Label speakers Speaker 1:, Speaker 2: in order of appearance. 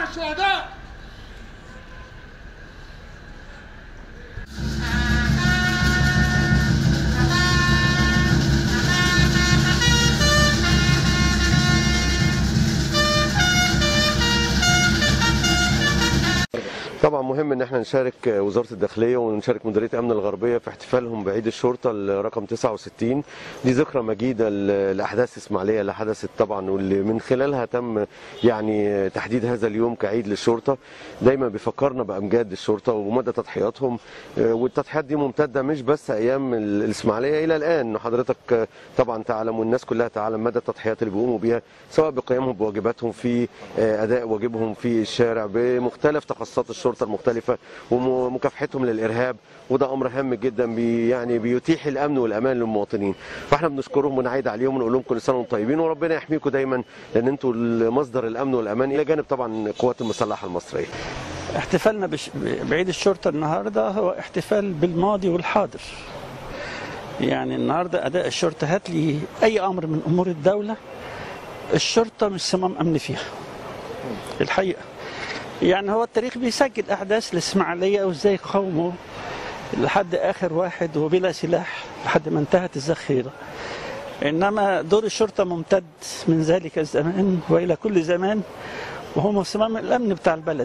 Speaker 1: الشهداء
Speaker 2: طبعا مهم ان احنا نشارك وزاره الداخليه ونشارك مديريه امن الغربيه في احتفالهم بعيد الشرطه الرقم 69 دي ذكرى مجيده ل- لاحداث اسماعيليه اللي حدثت طبعا واللي من خلالها تم يعني تحديد هذا اليوم كعيد للشرطه دايما بيفكرنا بامجاد الشرطه ومدى تضحياتهم آه، والتضحيات دي ممتده مش بس ايام ال- الاسماعيليه الى الان حضرتك آه، طبعا تعلم والناس كلها تعلم مدى التضحيات اللي بيقوموا بيها سواء بقيامهم بواجباتهم في آه، اداء واجبهم في الشارع بمختلف تخصصات الشرطه المختلفه ومكافحتهم للارهاب وده امر هام جدا بي يعني بيتيح الامن والامان للمواطنين فاحنا بنشكرهم ونعيد عليهم ونقول لهم كل سنه وانتم طيبين وربنا يحميكم دايما لان انتوا مصدر الامن والامان الى جانب طبعا القوات المسلحه المصريه
Speaker 3: احتفالنا بش... بعيد الشرطة النهاردة هو احتفال بالماضي والحاضر يعني النهاردة أداء الشرطة هات لي أي أمر من أمور الدولة الشرطة مش صمام أمن فيها الحقيقة يعني هو التاريخ بيسجل أحداث الإسماعيلية وإزاي قاوموا لحد آخر واحد وبلا سلاح لحد ما انتهت الذخيرة إنما دور الشرطة ممتد من ذلك الزمان وإلى كل زمان وهو صمام الأمن بتاع البلد